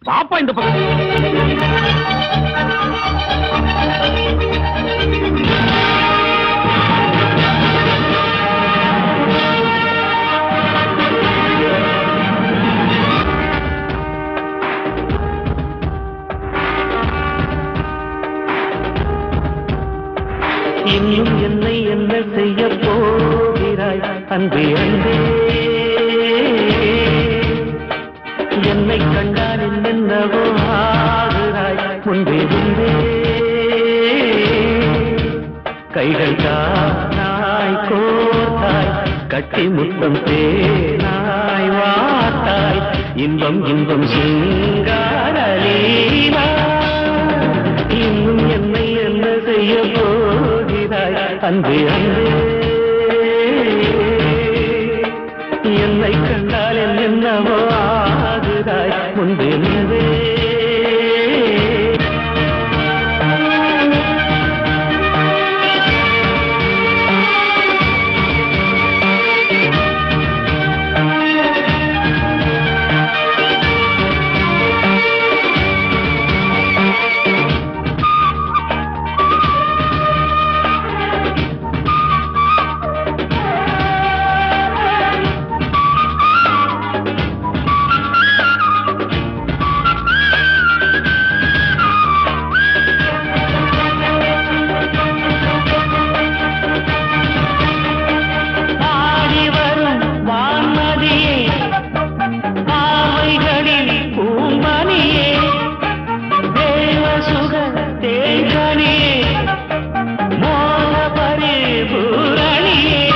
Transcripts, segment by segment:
பாப்பா இந்த பக்கம் இன்னும் என்னை என்ன செய்ய போகிறாய் அன்பே அன்பே என்னை கண்டால் என்னென்னவோ ஆகிறாய் முன்பே முன்பே கைகள் தானாய் கோர்த்தாய் கட்டி முத்தம் தேனாய் வார்த்தாய் இன்பம் இன்பம் சிங்காரலீலா இன்னும் என்னை என்ன செய்ய போகிறாய் அன்பே அன்பே என்னை கண்டால் என்னவோ ஆகுதாய் முன்பே முன்பே ஆடி வரும் வான்மதியே பாவைகளில் பூம்பனியே தேவ சுக தேங்கனியே மோக பரிபூரணியே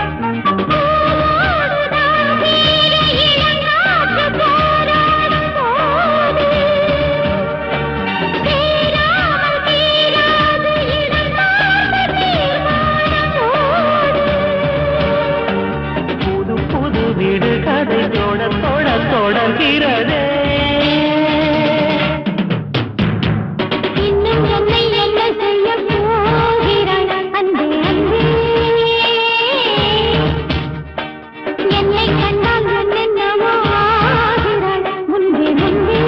புது புது வீடு கதை தொட தொட தொடர்கிறதே இன்னும் என்னை என்ன செய்ய போகிறாய் அன்பே அன்பே என்னை கண்டால் என்னென்னவோ ஆகிறாய் முன்பே முன்பே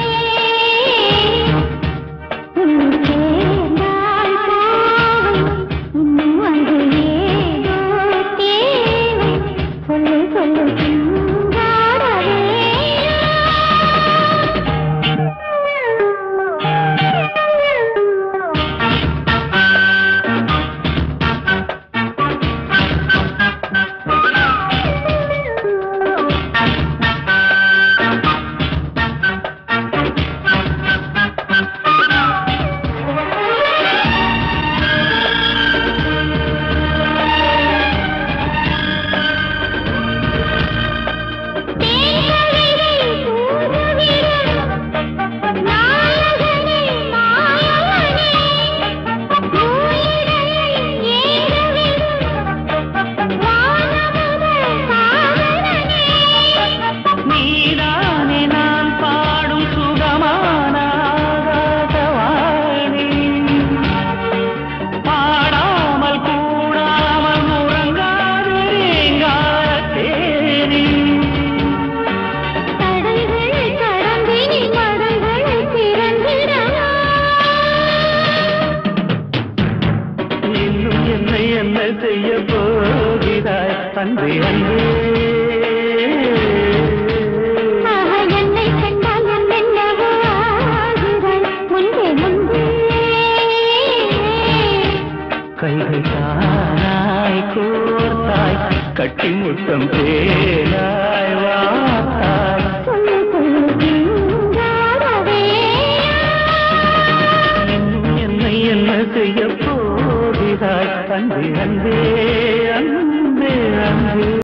உன்னை சேர்ந்தால் பாவை இன்னும் அங்கு ஏதோ தேவை சொல்லு சொல்லு சிங்காரவே நீதானே நான் பாடும் சுகமான ஆகாசவாணி. பாடாமல் கூடாமல் உறங்காத ரீங்காரத் தேனி. இன்னும் என்னை என்ன செய்ய போகிறாய் அன்பே அன்பே என்னை கண்டால் என்னென்னவோ ஆகிறாய் முன்பே முன்பே கைகள் தானாய் கோர்த்தாய் கட்டி முத்தம் தேனாய் வாத்தாய் சொல்லு சொல்லு சிங்காரவே இன்னும் என்னை என்ன செய்ய போகிறாய் அன்பே அன்பே அன்பே அன்பே